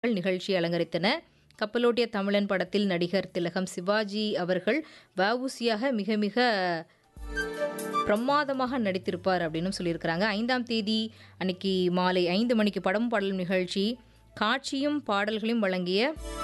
அவர்கள் நிகழ்ச்சி அலங்கரித்தன கப்பலோட்டிய தமிழன் படத்தில் நடிகர் திலகம் சிவாஜி அவர்கள் வவுசியாக மிக மிக பிரமாதமாக நடித்திருப்பார் அப்படின்னு சொல்லியிருக்கிறாங்க ஐந்தாம் தேதி அன்னைக்கு மாலை ஐந்து மணிக்கு படம் பாடலும் நிகழ்ச்சி காட்சியும் பாடல்களையும் வழங்கிய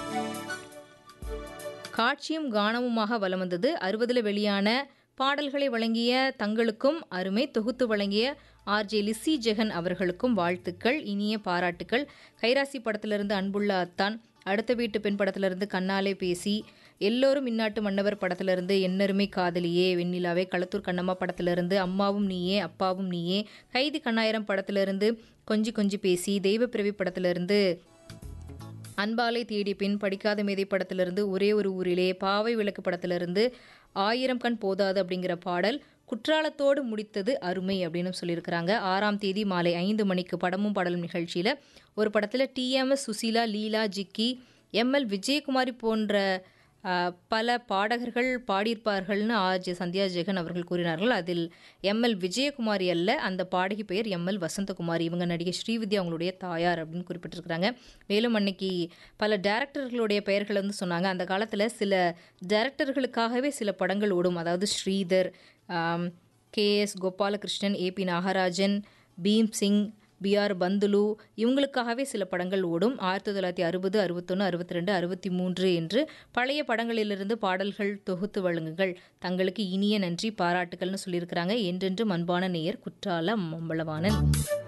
காட்சியும் கானமுமாக வலம் வந்தது அறுபதில் வெளியான பாடல்களை வழங்கிய தங்களுக்கும் அருமை தொகுத்து வழங்கிய ஆர்ஜே லிசி ஜெகன் அவர்களுக்கும் வாழ்த்துக்கள் இனிய பாராட்டுக்கள் கைராசி படத்திலிருந்து அன்புள்ள அத்தான் அடுத்த வீட்டு பெண் படத்திலிருந்து கண்ணாலே பேசி எல்லோரும் இந்நாட்டு மன்னவர் படத்திலிருந்து என்னருமை காதலியே வெண்ணிலாவே களத்தூர் கண்ணம்மா படத்திலிருந்து அம்மாவும் நீயே அப்பாவும் நீயே கைதி கண்ணாயிரம் படத்திலிருந்து கொஞ்சி கொஞ்சி பேசி தெய்வ பிறவி படத்திலிருந்து அன்பாலை தேடி பின் படிக்காத மேதை படத்திலிருந்து ஒரே ஒரு ஊரிலே பாவை விளக்கு படத்திலிருந்து ஆயிரம் கண் போதாது அப்படிங்கிற பாடல் குற்றாலத்தோடு முடித்தது அருமை அப்படின்னு சொல்லியிருக்கிறாங்க ஆறாம் தேதி மாலை ஐந்து மணிக்கு படமும் பாடலும் நிகழ்ச்சியில் ஒரு படத்தில் டிஎம்எஸ் சுசீலா லீலா ஜிக்கி எம்எல் விஜயகுமாரி போன்ற ஆஹ், பல பாடகர்கள் பாடியிருப்பார்கள்னு ஆர்ஜே சந்தியா ஜெகன் அவர்கள் கூறினார்கள் அதில் எம்எல் விஜயகுமாரி அல்ல அந்த பாடகி பெயர் எம்எல் வசந்தகுமாரி இவங்க நடிகை ஸ்ரீவித்யா அவங்களுடைய தாயார் அப்படின்னு குறிப்பிட்டிருக்கிறாங்க மேலும் அன்னைக்கு பல டேரக்டர்களுடைய பெயர்கள் வந்து சொன்னாங்க அந்த காலத்தில் சில டேரக்டர்களுக்காகவே சில படங்கள் ஓடும் அதாவது Sridhar K S Gopalakrishnan AP Nagarajan Bhim Singh BR Panthulu இவங்களுக்காகவே சில படங்கள் ஓடும் ஆயிரத்தி தொள்ளாயிரத்தி அறுபது அறுபத்தொன்று அறுபத்தி ரெண்டு அறுபத்தி மூன்று என்று பழைய படங்களிலிருந்து பாடல்கள் தொகுத்து வழங்குங்கள் தங்களுக்கு இனிய நன்றி பாராட்டுகள்னு சொல்லியிருக்கிறாங்க என்றென்றும் அன்பான நேயர் குற்றால மம்பளவாணன்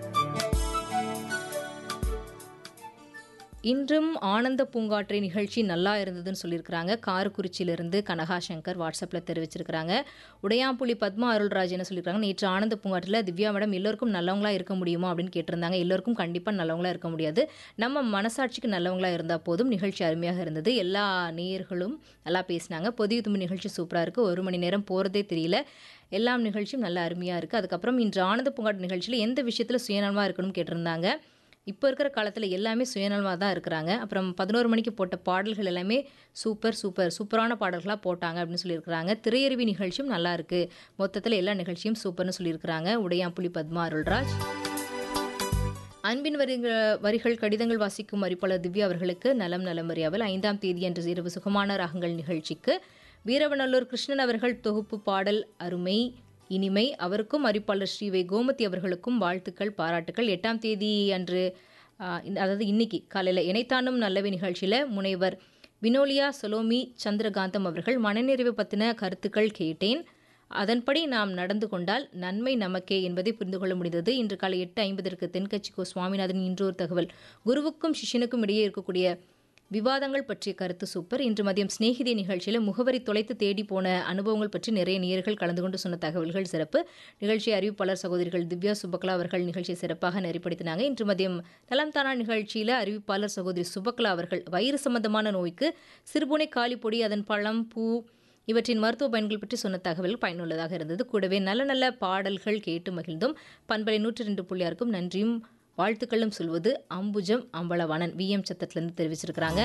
இன்றும் ஆனந்த பூங்காற்றை நிகழ்ச்சி நல்லா இருந்ததுன்னு சொல்லியிருக்கிறாங்க காரக்குறிச்சியிலிருந்து கனகா சங்கர் வாட்ஸ்அப்பில் தெரிவிச்சிருக்கிறாங்க உடையாம்புலி பத்மா அருள்ராஜ் என்ன சொல்லியிருக்காங்க நேற்று ஆனந்த பூங்காற்றில் திவ்யா மேடம் எல்லோருக்கும் நல்லவங்களா இருக்க முடியுமா அப்படின்னு கேட்டிருந்தாங்க எல்லோருக்கும் கண்டிப்பாக நல்லவங்களா இருக்க முடியாது நம்ம மனசாட்சிக்கு நல்லவங்களா இருந்தால் போதும் நிகழ்ச்சி அருமையாக இருந்தது எல்லா நேயர்களும் நல்லா பேசினாங்க பொதிய தும்பி நிகழ்ச்சி சூப்பராக இருக்குது ஒரு மணி நேரம் போகிறதே தெரியல எல்லாம் நிகழ்ச்சியும் நல்லா அருமையாக இருக்குது அதுக்கப்புறம் இன்று ஆனந்த பூங்காட்டு நிகழ்ச்சியில் எந்த விஷயத்தில் சுயநலமாக இருக்கணும்னு கேட்டிருந்தாங்க இப்போ இருக்கிற காலத்தில் எல்லாமே சுயநலமாக தான் இருக்கிறாங்க அப்புறம் பதினோரு மணிக்கு போட்ட பாடல்கள் எல்லாமே சூப்பர் சூப்பர் சூப்பரான பாடல்களாக போட்டாங்க அப்படின்னு சொல்லியிருக்கிறாங்க திரையருவி நிகழ்ச்சியும் நல்லா இருக்கு மொத்தத்தில் எல்லா நிகழ்ச்சியும் சூப்பர்னு சொல்லியிருக்கிறாங்க உடையாம்புலி பத்மா அருள்ராஜ் அன்பின் வரிக வரிகள் கடிதங்கள் வாசிக்கும் அறிப்பாளர் திவ்யா அவர்களுக்கு நலம் நலம் அறியாமல் ஐந்தாம் தேதி அன்று இரவு சுகமான ராகங்கள் நிகழ்ச்சிக்கு வீரவநல்லூர் கிருஷ்ணன் அவர்கள் தொகுப்பு பாடல் அருமை இனிமை அவருக்கும் அறிப்பாளர் ஸ்ரீவை கோமதி அவர்களுக்கும் வாழ்த்துக்கள் பாராட்டுக்கள் எட்டாம் தேதி அன்று ஆஹ், இந்த- அதாவது இன்னைக்கு காலையில் இணைத்தானும் நல்லவை நிகழ்ச்சியில் முனைவர் வினோலியா சொலோமி சந்திரகாந்தம் அவர்கள் மனநிறைவு பற்றின கருத்துக்கள் கேட்டேன் அதன்படி நாம் நடந்து கொண்டால் நன்மை நமக்கே என்பதை புரிந்து கொள்ள முடிந்தது இன்று காலை எட்டு ஐம்பதற்கு தென்கட்சி கோ சுவாமிநாதன் இன்றொரு தகவல் குருவுக்கும் சிஷ்யனுக்கும் இடையே இருக்கக்கூடிய விவாதங்கள் பற்றிய கருத்து சூப்பர் இன்று மதியம் சிநேகிதி நிகழ்ச்சியில் முகவரி தொலைத்து தேடி போன அனுபவங்கள் பற்றி நிறைய நேயர்கள் கலந்து கொண்டு சொன்ன தகவல்கள் சிறப்பு நிகழ்ச்சி அறிவிப்பாளர் சகோதரிகள் திவ்யா சுபக்லா அவர்கள் நிகழ்ச்சியை சிறப்பாக நெறிப்படுத்தினாங்க இன்று மதியம் நலம் தானா நிகழ்ச்சியில் அறிவிப்பாளர் சகோதரி சுபக்லா அவர்கள் வயிறு சம்பந்தமான நோய்க்கு சிறுபுனை காலிப்பொடி அதன் பழம் பூ இவற்றின் மருத்துவ பயன்கள் பற்றி சொன்ன தகவல் பயனுள்ளதாக இருந்தது கூடவே நல்ல நல்ல பாடல்கள் கேட்டு மகிழ்ந்தும் பண்பலை நூற்றி ரெண்டு புள்ளியாருக்கும் நன்றியும் வாழ்த்துக்களும் சொல்வது அம்புஜம் அம்பலவாணன் விஎம் சத்தத்திலிருந்து தெரிவிச்சிருக்கிறாங்க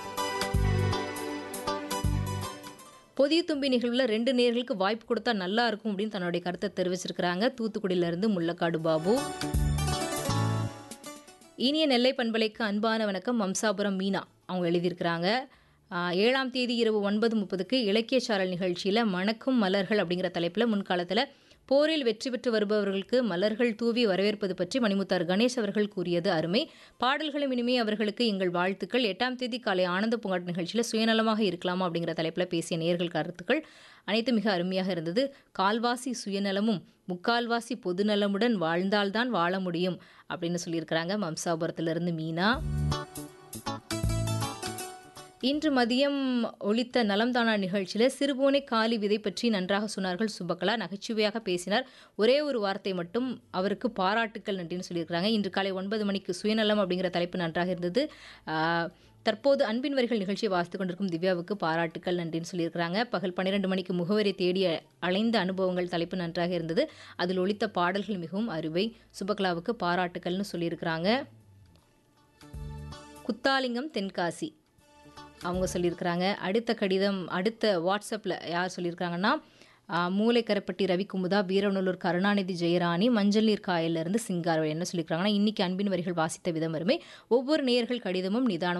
பொதிய தும்பி நிகழ்வில் ரெண்டு நேர்களுக்கு வாய்ப்பு கொடுத்தா நல்லா இருக்கும் அப்படின்னு தன்னுடைய கருத்தை தெரிவிச்சிருக்கிறாங்க தூத்துக்குடியிலிருந்து முள்ளக்காடு பாபு இனிய நெல்லை பண்பலைக்கு அன்பான வணக்கம் வம்சாபுரம் மீனா அவங்க எழுதியிருக்கிறாங்க ஆஹ், ஏழாம் தேதி இரவு ஒன்பது முப்பதுக்கு இலக்கிய சாரல் நிகழ்ச்சியில் மணக்கும் மலர்கள் அப்படிங்கிற தலைப்பில் முன்காலத்தில் போரில் வெற்றி பெற்று வருபவர்களுக்கு மலர்கள் தூவி வரவேற்பது பற்றி மணிமுத்தார் கணேஷ் அவர்கள் கூறியது அருமை பாடல்களும் இனிமே அவர்களுக்கு எங்கள் வாழ்த்துக்கள் எட்டாம் தேதி காலை ஆனந்த பூங்காட்டு நிகழ்ச்சியில் சுயநலமாக இருக்கலாமா அப்படிங்கிற தலைப்பில் பேசிய நேயர்கள் கருத்துக்கள் அனைத்து மிக அருமையாக இருந்தது கால்வாசி சுயநலமும் முக்கால்வாசி பொதுநலமுடன் வாழ்ந்தால்தான் வாழ முடியும் அப்படின்னு சொல்லியிருக்கிறாங்க மம்சாபுரத்திலிருந்து மீனா இன்று மதியம் ஒலித்த நலம்தானா நிகழ்ச்சியில் சிறுபோனை காலி விதை பற்றி நன்றாக சொன்னார்கள் சுபகலா நகைச்சுவையாக பேசினார் ஒரே ஒரு வார்த்தை மட்டும் அவருக்கு பாராட்டுக்கள் நன்றின்னு சொல்லியிருக்கிறாங்க இன்று காலை ஒன்பது மணிக்கு சுயநலம் அப்படிங்கிற தலைப்பு நன்றாக இருந்தது ஆஹ், தற்போது அன்பின் வரிகள் நிகழ்ச்சியை வாசித்து கொண்டிருக்கும் திவ்யாவுக்கு பாராட்டுக்கள் நன்றின்னு சொல்லியிருக்கிறாங்க பகல் பன்னிரெண்டு மணிக்கு முகவரி தேடிய அலைந்த அனுபவங்கள் தலைப்பு நன்றாக இருந்தது அதில் ஒலித்த பாடல்கள் மிகவும் அருவை சுபகலாவுக்கு பாராட்டுக்கள்னு சொல்லியிருக்கிறாங்க குத்தாலிங்கம் தென்காசி அவங்க சொல்லியிருக்கிறாங்க அடுத்த கடிதம் அடுத்த வாட்ஸ்அப்பில் யார் சொல்லியிருக்காங்கன்னா ஆஹ், மூளைக்கரப்பட்டி ரவிக்குமுதா வீரநல்லூர் கருணாநிதி ஜெயராணி மஞ்சள் நீர் காயிலிருந்து சிங்காரவழி என்ன சொல்லியிருக்காங்கன்னா இன்னைக்கு அன்பின் வரிகள் வாசித்த விதம் அருமை ஒவ்வொரு நேயர்கள் கடிதமும் நிதானம்